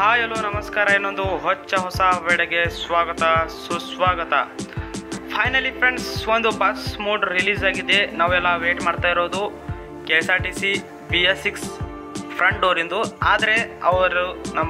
hi hello ನಮಸ್ಕಾರ ಇನ್ನೊಂದು ಹೊಚ್ಚ ಹೊಸ ವೇಳೆಗೆ ಸ್ವಾಗತ ಸುಸ್ವಾಗತ ಫೈನಲಿ ಫ್ರೆಂಡ್ಸ್ ಒಂದು ಬಸ್ ಮೋಡ್ ರಿಲೀಸ್ ಆಗಿದೆ ನಾವೆಲ್ಲ ವೇಟ್ ಮಾಡ್ತಾ ಇರೋದು K S R T C B S six front ಡೋರಿಂದು ಆದರೆ ಅವರು ನಮ್ಮ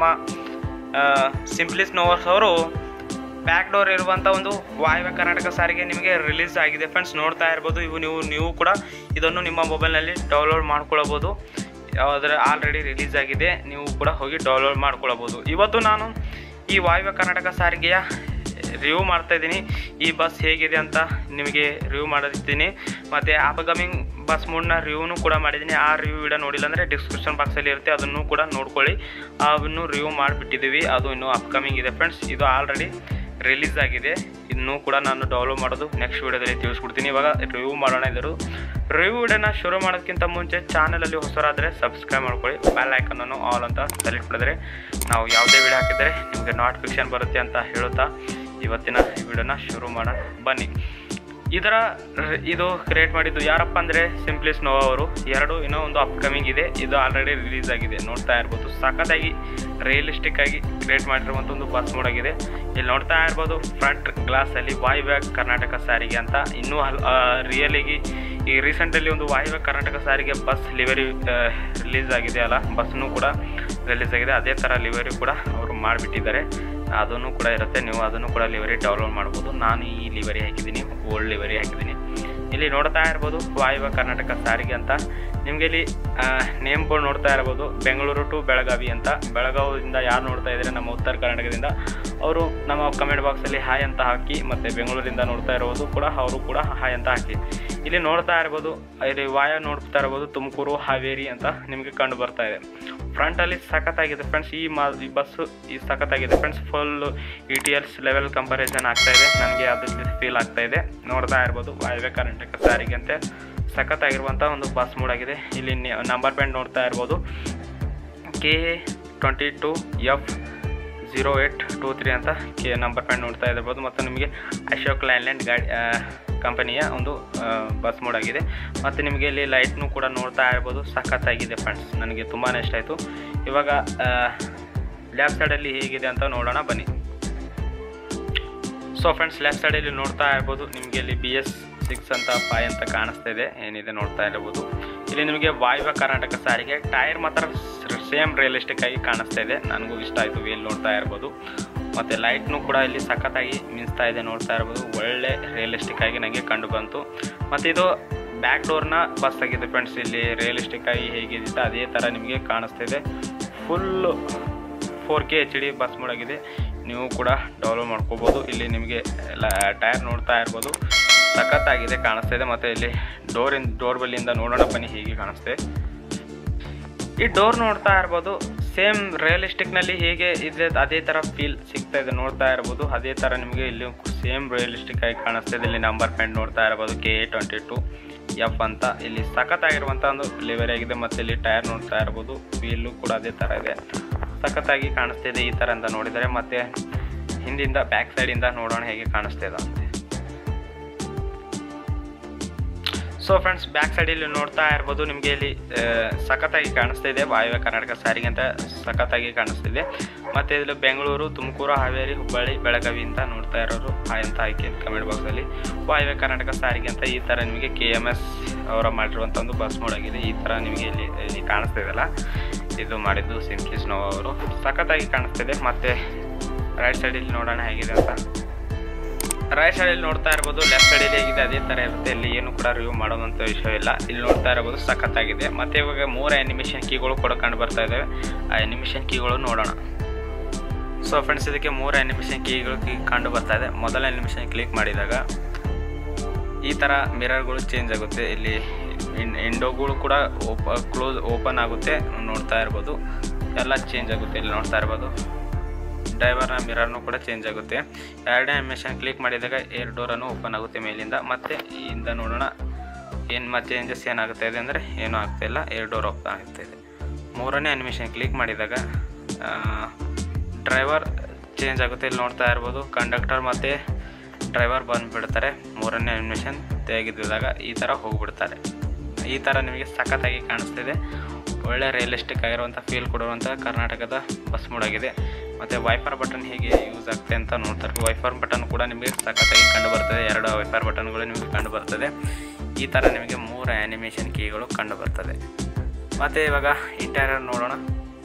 ಸಿಂಪ್ಲಿಸ್ ನೋವರ್ಸ್ ಅವರು ಬ್ಯಾಕ್ ಡೋರ್ ಇರುವಂಥ ಒಂದು ವಾಯುವ್ಯ ಕರ್ನಾಟಕ ಸಾರಿಗೆ ನಿಮಗೆ ರಿಲೀಸ್ ಆಗಿದೆ ಫ್ರೆಂಡ್ಸ್ ನೋಡ್ತಾ ಇರ್ಬೋದು ಇವು ನೀವು ನೀವು ಕೂಡ ಇದನ್ನು ನಿಮ್ಮ ಮೊಬೈಲ್ನಲ್ಲಿ ಡೌನ್ಲೋಡ್ ಮಾಡ್ಕೊಳ್ಳಬಹುದು ಯಾವುದ್ರೆ ಆಲ್ರೆಡಿ ರಿಲೀಸ್ ಆಗಿದೆ ನೀವು ಕೂಡ ಹೋಗಿ ಡೌನ್ಲೋಡ್ ಮಾಡ್ಕೊಳ್ಳಬಹುದು ಇವತ್ತು ನಾನು ಈ ವಾಯುವ್ಯ ಕರ್ನಾಟಕ ಸಾರಿಗೆಯ ರಿವ್ಯೂ ಮಾಡ್ತಾ ಇದ್ದೀನಿ ಈ ಬಸ್ ಹೇಗಿದೆ ಅಂತ ನಿಮಗೆ ರಿವ್ಯೂ ಮಾಡಿದ್ದೀನಿ ಮತ್ತು ಅಪ್ಕಮಿಂಗ್ ಬಸ್ ಮೂಡ್ನ ರಿವ್ಯೂನು ಕೂಡ ಮಾಡಿದ್ದೀನಿ ಆ ರಿವ್ಯೂ ವಿಡಿಯೋ ನೋಡಿಲ್ಲ ಅಂದರೆ ಡಿಸ್ಕ್ರಿಪ್ಷನ್ ಬಾಕ್ಸಲ್ಲಿ ಇರುತ್ತೆ ಅದನ್ನು ಕೂಡ ನೋಡ್ಕೊಳ್ಳಿ ಅವನ್ನು ರಿವ್ಯೂ ಮಾಡಿಬಿಟ್ಟಿದ್ದೀವಿ ಅದು ಇನ್ನೂ ಅಪ್ಕಮಿಂಗ್ ಇದೆ ಫ್ರೆಂಡ್ಸ್ ಇದು ಆಲ್ರೆಡಿ ರಿಲೀಸ್ ಆಗಿದೆ ಇನ್ನೂ ಕೂಡ ನಾನು ಡೌನ್ಲೋಡ್ ಮಾಡೋದು ನೆಕ್ಸ್ಟ್ ವೀಡಿಯೋದಲ್ಲಿ ತಿಳಿಸ್ಕೊಡ್ತೀನಿ ಇವಾಗ ರಿವ್ಯೂ ಮಾಡೋಣ ಇದ್ರು ರಿವ್ಯೂ ವಿಡಿಯೋನ ಶುರು ಮಾಡೋದಕ್ಕಿಂತ ಮುಂಚೆ ಚಾನಲಲ್ಲಿ ಹೊಸರಾದರೆ ಸಬ್ಸ್ಕ್ರೈಬ್ ಮಾಡ್ಕೊಳ್ಳಿ ಬೆಲ್ ಐಕನನ್ನು ಆಲ್ ಅಂತ ಸೆಲೆಕ್ಟ್ ಮಾಡಿದ್ರೆ ನಾವು ಯಾವುದೇ ವಿಡಿಯೋ ಹಾಕಿದರೆ ನಿಮಗೆ ನೋಟಿಫಿಕೇಶನ್ ಬರುತ್ತೆ ಅಂತ ಹೇಳುತ್ತಾ ಇವತ್ತಿನ ವಿಡಿಯೋನ ಶುರು ಮಾಡೋಣ ಬನ್ನಿ ಇದರ ರ- ಇದು ಕ್ರಿಯೇಟ್ ಮಾಡಿದ್ದು ಯಾರಪ್ಪ ಅಂದರೆ ಸಿಂಪ್ಲಿಸ್ ನೋವಾ ಅವರು ಎರಡು ಇನ್ನೂ ಒಂದು ಅಪ್ಕಮಿಂಗ್ ಇದೆ ಇದು ಆಲ್ರೆಡಿ ರಿಲೀಸ್ ಆಗಿದೆ ನೋಡ್ತಾ ಇರ್ಬೋದು ಸಖತ್ತಾಗಿ ರಿಯಲಿಸ್ಟಿಕ್ ಆಗಿ ಕ್ರಿಯೇಟ್ ಮಾಡಿರುವಂಥ ಒಂದು ಬಸ್ ಮೋಡ್ ಆಗಿದೆ ಇಲ್ಲಿ ನೋಡ್ತಾ ಇರ್ಬೋದು ಫ್ರಂಟ್ ಗ್ಲಾಸಲ್ಲಿ ವಾಯುವ್ಯ ಕರ್ನಾಟಕ ಸಾರಿಗೆ ಅಂತ ಇನ್ನೂ ಹಲ್ ರಿಯಲಿಗೆ ಈ ರೀಸೆಂಟಲ್ಲಿ ಒಂದು ವಾಯುವ್ಯ ಕರ್ನಾಟಕ ಸಾರಿಗೆ ಬಸ್ ಲಿವರಿ ರಿಲೀಸ್ ಆಗಿದೆ ಅಲ್ಲ ಬಸ್ನು ಕೂಡ ರಿಲೀಸ್ ಆಗಿದೆ ಅದೇ ಥರ ಲಿವರಿ ಕೂಡ ಅವರು ಮಾಡಿಬಿಟ್ಟಿದ್ದಾರೆ ಅದನ್ನು ಕೂಡ ಇರುತ್ತೆ ನೀವು ಅದನ್ನು ಕೂಡ ಲಿವರಿ ಡೌನ್ಲೋಡ್ ಮಾಡ್ಬೋದು ನಾನು ಈ ಲಿವರಿ ಹಾಕಿದ್ದೀನಿ ಓಲ್ಡ್ ಲಿವರಿ ಹಾಕಿದ್ದೀನಿ ಇಲ್ಲಿ ನೋಡ್ತಾ ಇರ್ಬೋದು ವಾಯುವ್ಯ ಕರ್ನಾಟಕ ಸಾರಿಗೆ ಅಂತ ನಿಮಗೆ ಇಲ್ಲಿ ನೇಮ್ ಬೋರ್ಡ್ ನೋಡ್ತಾ ಇರ್ಬೋದು ಬೆಂಗಳೂರು ಟು ಬೆಳಗಾವಿ ಅಂತ ಬೆಳಗಾವಿಯಿಂದ ಯಾರು ನೋಡ್ತಾ ಇದ್ದಾರೆ ನಮ್ಮ ಉತ್ತರ ಕರ್ನಾಟಕದಿಂದ ಅವರು ನಮ್ಮ ಕಮೆಂಟ್ ಬಾಕ್ಸಲ್ಲಿ ಹಾಯ್ ಅಂತ ಹಾಕಿ ಮತ್ತು ಬೆಂಗಳೂರಿಂದ ನೋಡ್ತಾ ಇರೋದು ಕೂಡ ಅವರು ಕೂಡ ಹಾಯ್ ಅಂತ ಹಾಕಿ ಇಲ್ಲಿ ನೋಡ್ತಾ ಇರ್ಬೋದು ಇಲ್ಲಿ ವಾಯ ನೋಡ್ತಾ ಇರ್ಬೋದು ತುಮಕೂರು ಹಾವೇರಿ ಅಂತ ನಿಮಗೆ ಕಂಡು ಬರ್ತಾ ಇದೆ ಫ್ರಂಟಲ್ಲಿ ಸಖತ್ತಾಗಿದೆ ಫ್ರೆಂಡ್ಸ್ ಈ ಮಾ ಈ ಬಸ್ಸು ಈ ಸಖತ್ತಾಗಿದೆ friends full E T S level comparison ಆಗ್ತಾ ಇದೆ ನನಗೆ ಅದ್ರ ಫೀಲ್ ಆಗ್ತಾ ಇದೆ ನೋಡ್ತಾ ಇರ್ಬೋದು ವಾಯುವ್ಯ ಕರ್ನಾಟಕ ಸಾರಿಗೆ ಅಂತೆ ಸಖತ್ತಾಗಿರುವಂಥ ಒಂದು ಬಸ್ ಮೂಡ್ ಆಗಿದೆ ಇಲ್ಲಿ ನಂಬರ್ ಪ್ಲೇಟ್ ನೋಡ್ತಾ ಇರ್ಬೋದು K twenty two F zero eight two three ಅಂತ ಕೆ ನಂಬರ್ ಪ್ಲೇಟ್ ನೋಡ್ತಾ ಇರ್ಬೋದು ಮತ್ತು ನಿಮಗೆ ಅಶೋಕ್ ಲ್ಯಾಂಡ್ಲ್ಯಾಂಡ್ ಗಾಡಿ ಕಂಪನಿಯ ಒಂದು ಬಸ್ ಮೋಡ್ ಆಗಿದೆ ಮತ್ತು ನಿಮಗೆ ಇಲ್ಲಿ ಲೈಟ್ನು ಕೂಡ ನೋಡ್ತಾ ಇರ್ಬೋದು ಸಖತ್ತಾಗಿದೆ ಫ್ರೆಂಡ್ಸ್ ನನಗೆ ತುಂಬಾ ಇಷ್ಟ ಆಯಿತು ಇವಾಗ ಲೆಫ್ಟ್ ಸೈಡಲ್ಲಿ ಹೇಗಿದೆ ಅಂತ ನೋಡೋಣ ಬನ್ನಿ ಸೊ ಫ್ರೆಂಡ್ಸ್ ಲೆಫ್ಟ್ ಸೈಡಲ್ಲಿ ನೋಡ್ತಾ ಇರ್ಬೋದು ನಿಮಗೆ ಇಲ್ಲಿ ಬಿ ಎಸ್ ಸಿಕ್ಸ್ ಅಂತ ಫೈ ಅಂತ ಕಾಣಿಸ್ತಾ ಇದೆ ಏನಿದೆ ನೋಡ್ತಾ ಇರ್ಬೋದು ಇಲ್ಲಿ ನಿಮಗೆ ವಾಯುವ್ಯ ಕರ್ನಾಟಕ ಸಾರಿಗೆ ಟೈರ್ ಮಾತ್ರ ಸೇಮ್ ರಿಯಲಿಸ್ಟಿಕ್ ಆಗಿ ಕಾಣಿಸ್ತಾ ಇದೆ ನನಗೂ ಇಷ್ಟ ಆಯಿತು ವೀಲ್ ನೋಡ್ತಾ ಇರ್ಬೋದು ಮತ್ತು ಲೈಟ್ನು ಕೂಡ ಇಲ್ಲಿ ಸಖತ್ತಾಗಿ ಮಿಂಚ್ತಾ ಇದೆ ನೋಡ್ತಾ ಇರ್ಬೋದು ಒಳ್ಳೆ ರಿಯಲಿಸ್ಟಿಕ್ ಆಗಿ ನನಗೆ ಕಂಡು ಬಂತು ಮತ್ತು ಇದು ಬ್ಯಾಕ್ ಡೋರ್ನ ಬಸ್ ಆಗಿದೆ ಫ್ರೆಂಡ್ಸ್ ಇಲ್ಲಿ ರಿಯಲಿಸ್ಟಿಕ್ ಆಗಿ ಹೇಗಿರುತ್ತೆ ಅದೇ ಥರ ನಿಮಗೆ ಕಾಣಿಸ್ತಾ ಇದೆ full four K H D bus ಆಗಿದೆ ನೀವು ಕೂಡ ಡೌನ್ಲೋಡ್ ಮಾಡ್ಕೋಬೋದು ಇಲ್ಲಿ ನಿಮಗೆ ಎಲ್ಲ ಟೈರ್ ನೋಡ್ತಾ ಇರ್ಬೋದು ಸಖತ್ತಾಗಿದೆ ಕಾಣಿಸ್ತಾ ಇದೆ ಮತ್ತು ಇಲ್ಲಿ ಡೋರಿನ್ ಡೋರ್ ಬಲ್ಲಿಂದ ನೋಡೋಣ ಬನ್ನಿ ಹೇಗೆ ಕಾಣಿಸ್ತೆ ಈ ಡೋರ್ ನೋಡ್ತಾ ಇರ್ಬೋದು ಸೇಮ್ ರಿಯಲಿಸ್ಟಿಕ್ನಲ್ಲಿ ಹೇಗೆ ಇದೆ ಅದೇ ಥರ ಫೀಲ್ ಸಿಗ್ತಾ ಇದೆ ನೋಡ್ತಾ ಇರ್ಬೋದು ಅದೇ ಥರ ನಿಮಗೆ ಇಲ್ಲಿ ಸೇಮ್ ರಿಯಲಿಸ್ಟಿಕ್ ಆಗಿ ಕಾಣಿಸ್ತಾ ಇದೆ ಇಲ್ಲಿ ನಂಬರ್ ಪ್ಯಾಂಟ್ ನೋಡ್ತಾ ಇರ್ಬೋದು K A twenty two F ಅಂತ ಇಲ್ಲಿ ಸಖತ್ತಾಗಿರುವಂಥ ಒಂದು ಲಿವರಿ ಆಗಿದೆ ಮತ್ತು ಇಲ್ಲಿ ಟೈರ್ ನೋಡ್ತಾ ಇರ್ಬೋದು ವೀಲು ಕೂಡ ಅದೇ ಥರ ಇದೆ ಸಖತ್ತಾಗಿ ಕಾಣಿಸ್ತಾ ಇದೆ ಈ ಥರ ಅಂತ ನೋಡಿದರೆ ಮತ್ತು ಹಿಂದಿಂದ ಬ್ಯಾಕ್ ಸೈಡಿಂದ ನೋಡೋಣ ಹೇಗೆ ಕಾಣಿಸ್ತಾ ಇದೆ ಅಂತ ಸೊ ಫ್ರೆಂಡ್ಸ್ ಬ್ಯಾಕ್ ಸೈಡಲ್ಲಿ ನೋಡ್ತಾ ಇರ್ಬೋದು ನಿಮಗೆ ಇಲ್ಲಿ ಆ, ಸಖತ್ತಾಗಿ ಕಾಣಿಸ್ತಾ ಇದೆ ವಾಯುವ್ಯ ಕರ್ನಾಟಕ ಸಾರಿಗೆ ಅಂತ ಸಖತ್ತಾಗಿ ಕಾಣಿಸ್ತಿದೆ ಮತ್ತು ಇಲ್ಲಿ ಬೆಂಗಳೂರು ತುಮಕೂರು ಹಾವೇರಿ ಹುಬ್ಬಳ್ಳಿ ಬೆಳಗಾವಿ ಅಂತ ನೋಡ್ತಾ ಇರೋರು ಹಾಯ್ ಅಂತ ಹಾಕಿ ಕಮೆಂಟ್ ಬಾಕ್ಸಲ್ಲಿ ವಾಯುವ್ಯ ಕರ್ನಾಟಕ ಸಾರಿಗೆ ಅಂತ ಈ ಥರ ನಿಮಗೆ ಕೆ ಎಮ್ ಎಸ್ ಅವರ ಮಾಡಿರುವಂಥ ಒಂದು ಬಸ್ ಆಗಿದೆ ಈ ಥರ ನಿಮಗೆ ಇಲ್ಲಿ ಇಲ್ಲಿ ಕಾಣಿಸ್ತಾ ಇದೆಯಲ್ಲ ಇದು ಮಾಡಿದ್ದು ಸಿಂಪ್ಲಿ ಸ್ನೋ ಅವರು ಸಖತ್ತಾಗಿ ಕಾಣಿಸ್ತಿದೆ ಮತ್ತು ರೈಟ್ ಸೈಡಲ್ಲಿ ನೋಡೋಣ ಹೇಗಿದೆ ಅಂತ ರೈಟ್ ಸೈಡಲ್ಲಿ ನೋಡ್ತಾ ಇರ್ಬೋದು ಲೆಫ್ಟ್ ಸೈಡಲ್ಲಿ ಹೇಗಿದೆ ಅದೇ ಥರ ಇರುತ್ತೆ ಇಲ್ಲಿ ಏನು ಕೂಡ ರಿವ್ಯೂ ಮಾಡೋದಂಥ ವಿಷಯ ಇಲ್ಲ ಇಲ್ಲಿ ನೋಡ್ತಾ ಇರ್ಬೋದು ಸಖತ್ತಾಗಿದೆ ಮತ್ತು ಇವಾಗ ಮೂರು ಆ್ಯನಿಮೇಷನ್ ಕೀಗಳು ಕೂಡ ಕಂಡು ಬರ್ತಾ ಇದ್ದಾವೆ ಆ ಆ್ಯನಿಮೇಷನ್ ಕೀಗಳು ನೋಡೋಣ ಸೊ ಫ್ರೆಂಡ್ಸ್ ಇದಕ್ಕೆ ಮೂರು ಆ್ಯನಿಮೇಷನ್ ಕೀಗಳು ಕೀ ಕಂಡು ಬರ್ತಾ ಇದೆ ಮೊದಲ ಆ್ಯನಿಮೇಷನ್ ಕ್ಲಿಕ್ ಮಾಡಿದಾಗ ಈ ಥರ ಮಿರರ್ಗಳು ಚೇಂಜ್ ಆಗುತ್ತೆ ಇಲ್ಲಿ ಎಂಡೋಗಳು ಕೂಡ ಓಪ ಕ್ಲೋಸ್ ಓಪನ್ ಆಗುತ್ತೆ ನೋಡ್ತಾ ಇರ್ಬೋದು ಎಲ್ಲ ಚೇಂಜ್ ಆಗುತ್ತೆ ಇಲ್ಲಿ ನೋಡ್ತಾ ಇರ್ಬೋದು ಡ್ರೈವರ್ನ ಮಿರರ್ನು ಕೂಡ ಚೇಂಜ್ ಆಗುತ್ತೆ ಎರಡನೇ ಅನಿಮೇಷನ್ ಕ್ಲಿಕ್ ಮಾಡಿದಾಗ ಏರ್ ಡೋರನ್ನು ಓಪನ್ ಆಗುತ್ತೆ ಮೇಲಿಂದ ಮತ್ತು ಇಂದ ನೋಡೋಣ ಏನು ಮತ್ತೆ ಚೇಂಜಸ್ ಏನಾಗ್ತಾ ಇದೆ ಅಂದರೆ ಏನೂ ಆಗ್ತಾ ಇಲ್ಲ ಏರ್ ಡೋರ್ ಓಪನ್ ಆಗ್ತಾ ಇದೆ ಮೂರನೇ ಅನಿಮೇಷನ್ ಕ್ಲಿಕ್ ಮಾಡಿದಾಗ ಡ್ರೈವರ್ ಚೇಂಜ್ ಆಗುತ್ತೆ ಇಲ್ಲಿ ನೋಡ್ತಾ ಇರ್ಬೋದು ಕಂಡಕ್ಟರ್ ಮತ್ತು ಡ್ರೈವರ್ ಬಂದುಬಿಡ್ತಾರೆ ಮೂರನೇ ಅನಿಮೇಷನ್ ತೆಗೆದಿದಾಗ ಈ ಥರ ಹೋಗ್ಬಿಡ್ತಾರೆ ಈ ಥರ ನಿಮಗೆ ಸಖತ್ತಾಗಿ ಕಾಣಿಸ್ತಿದೆ ಒಳ್ಳೆ ರಿಯಲಿಸ್ಟಿಕ್ ಆಗಿರುವಂಥ ಫೀಲ್ ಕೊಡುವಂಥ ಕರ್ನಾಟಕದ ಬಸ್ ಮೋಡ್ ಆಗಿದೆ ಮತ್ತು ವೈಫರ್ ಬಟನ್ ಹೇಗೆ ಯೂಸ್ ಆಗ್ತದೆ ಅಂತ ನೋಡ್ತಾರೆ ವೈಫರ್ ಬಟನ್ ಕೂಡ ನಿಮಗೆ ಸಖತ್ತಾಗಿ ಕಂಡು ಬರ್ತದೆ ಎರಡು ವೈಫರ್ ಬಟನ್ಗಳು ನಿಮಗೆ ಕಂಡು ಬರ್ತದೆ ಈ ಥರ ನಿಮಗೆ ಮೂರು ಆ್ಯನಿಮೇಷನ್ ಕೀಗಳು ಕಂಡು ಬರ್ತದೆ ಮತ್ತು ಇವಾಗ ಇಂಟೀರಿಯರ್ ನೋಡೋಣ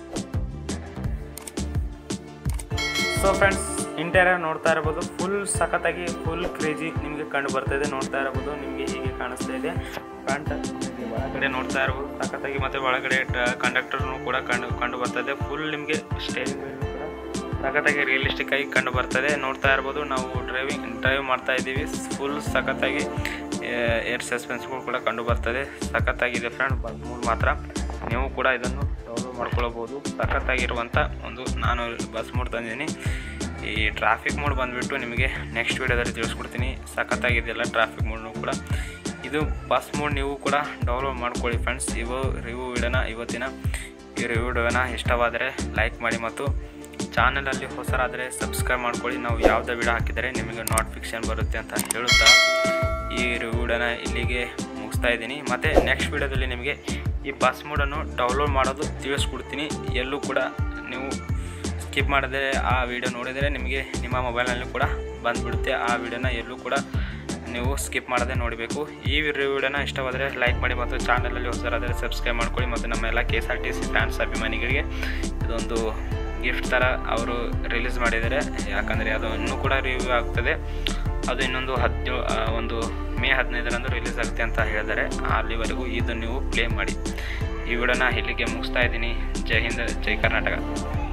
ಸೊ ಫ್ರೆಂಡ್ಸ್ ಇಂಟೀರಿಯರ್ ನೋಡ್ತಾ ಇರ್ಬೋದು ಫುಲ್ ಸಖತ್ತಾಗಿ ಫುಲ್ ಕ್ರೇಜಿ ನಿಮಗೆ ಕಂಡು ಬರ್ತಾಯಿದೆ ನೋಡ್ತಾ ಇರ್ಬೋದು ನಿಮಗೆ ಹೀಗೆ ಕಾಣಿಸ್ತಾ ಇದೆ ಫ್ರಂಟ್ ಒಳಗಡೆ ನೋಡ್ತಾ ಇರ್ಬೋದು ಸಖತ್ತಾಗಿ ಮತ್ತು ಒಳಗಡೆ ಕಂಡಕ್ಟರ್ನು ಕೂಡ ಕಂಡು ಕಂಡು ಬರ್ತದೆ ಫುಲ್ ನಿಮಗೆ ಸ್ಟೇರಿಂಗ್ ಕೂಡ ಸಖತ್ತಾಗಿ ರಿಯಲಿಸ್ಟಿಕ್ ಆಗಿ ಕಂಡು ಬರ್ತದೆ ನೋಡ್ತಾ ಇರ್ಬೋದು ನಾವು ಡ್ರೈವಿಂಗ್ ಡ್ರೈವ್ ಮಾಡ್ತಾ ಇದ್ದೀವಿ ಫುಲ್ ಸಖತ್ತಾಗಿ ಏರ್ ಸಸ್ಪೆನ್ಸ್ಗಳು ಕೂಡ ಕಂಡು ಬರ್ತದೆ ಸಖತ್ತಾಗಿದೆ ಫ್ರೆಂಡ್ ಮೂರು ಮಾತ್ರ ನೀವು ಕೂಡ ಇದನ್ನು ಡೌನ್ಲೋಡ್ ಮಾಡ್ಕೊಳ್ಬೋದು ಸಖತ್ತಾಗಿರುವಂಥ ಒಂದು ನಾನು ಬಸ್ ಮೋಡ್ ತಂದಿದ್ದೀನಿ ಈ ಟ್ರಾಫಿಕ್ ಮೋಡ್ ಬಂದುಬಿಟ್ಟು ನಿಮಗೆ ನೆಕ್ಸ್ಟ್ ವೀಡಿಯೋದಲ್ಲಿ ತಿಳಿಸ್ಕೊಡ್ತೀನಿ ಸಖತ್ತಾಗಿದೆಯಲ್ಲ ಟ್ರಾಫಿಕ್ ಮೋಡ್ನು ಕೂಡ ಇದು ಬಸ್ ಮೋಡ್ ನೀವು ಕೂಡ ಡೌನ್ಲೋಡ್ ಮಾಡ್ಕೊಳ್ಳಿ ಫ್ರೆಂಡ್ಸ್ ಇವು ರಿವ್ಯೂ ವಿಡಿಯೋನ ಇವತ್ತಿನ ಈ ರಿವ್ಯೂ ವಿಡಿಯೋನ ಇಷ್ಟವಾದರೆ ಲೈಕ್ ಮಾಡಿ ಮತ್ತು ಚಾನಲಲ್ಲಿ ಹೊಸರಾದರೆ ಸಬ್ಸ್ಕ್ರೈಬ್ ಮಾಡ್ಕೊಳ್ಳಿ ನಾವು ಯಾವುದೇ ವಿಡಿಯೋ ಹಾಕಿದರೆ ನಿಮಗೆ ನೋಟಿಫಿಕೇಶನ್ ಬರುತ್ತೆ ಅಂತ ಹೇಳುತ್ತಾ ಈ ವಿಡಿಯೋನ ಇಲ್ಲಿಗೆ ಮುಗಿಸ್ತಾ ಇದ್ದೀನಿ ಮತ್ತು ನೆಕ್ಸ್ಟ್ ವಿಡಿಯೋದಲ್ಲಿ ನಿಮಗೆ ಈ ಬಸ್ ಮೋಡನ್ನು ಡೌನ್ಲೋಡ್ ಮಾಡೋದು ತಿಳಿಸ್ಕೊಡ್ತೀನಿ ಎಲ್ಲೂ ಕೂಡ ನೀವು ಸ್ಕಿಪ್ ಮಾಡದೆ ಆ ವಿಡಿಯೋ ನೋಡಿದರೆ ನಿಮಗೆ ನಿಮ್ಮ ಮೊಬೈಲ್ನಲ್ಲಿ ಕೂಡ ಬಂದುಬಿಡುತ್ತೆ ಆ ವಿಡಿಯೋನ ಎಲ್ಲೂ ಕೂಡ ನೀವು ಸ್ಕಿಪ್ ಮಾಡದೆ ನೋಡಬೇಕು ಈ ವಿಡಿಯೋನ ಇಷ್ಟವಾದರೆ ಲೈಕ್ ಮಾಡಿ ಮತ್ತು ಚಾನಲಲ್ಲಿ ಹೊಸರಾದರೆ ಸಬ್ಸ್ಕ್ರೈಬ್ ಮಾಡ್ಕೊಳ್ಳಿ ಮತ್ತು ನಮ್ಮ ಎಲ್ಲ K S R T C fans ಅಭಿಮಾನಿಗಳಿಗೆ ಇದೊಂದು ಗಿಫ್ಟ್ ಥರ ಅವರು ರಿಲೀಸ್ ಮಾಡಿದ್ದಾರೆ ಯಾಕಂದರೆ ಅದು ಇನ್ನೂ ಕೂಡ ರಿವ್ಯೂ ಆಗ್ತದೆ ಅದು ಇನ್ನೊಂದು ಹದಿನೇಳು ಒಂದು ಮೇ ಹದಿನೈದರಂದು ರಿಲೀಸ್ ಆಗುತ್ತೆ ಅಂತ ಹೇಳಿದ್ದಾರೆ ಅಲ್ಲಿವರೆಗೂ ಇದು ನೀವು ಪ್ಲೇ ಮಾಡಿ ಈ ವಿಡಿಯೋನ ಇಲ್ಲಿಗೆ ಮುಗಿಸ್ತಾ ಇದ್ದೀನಿ ಜೈ ಹಿಂದ್ ಜೈ ಕರ್ನಾಟಕ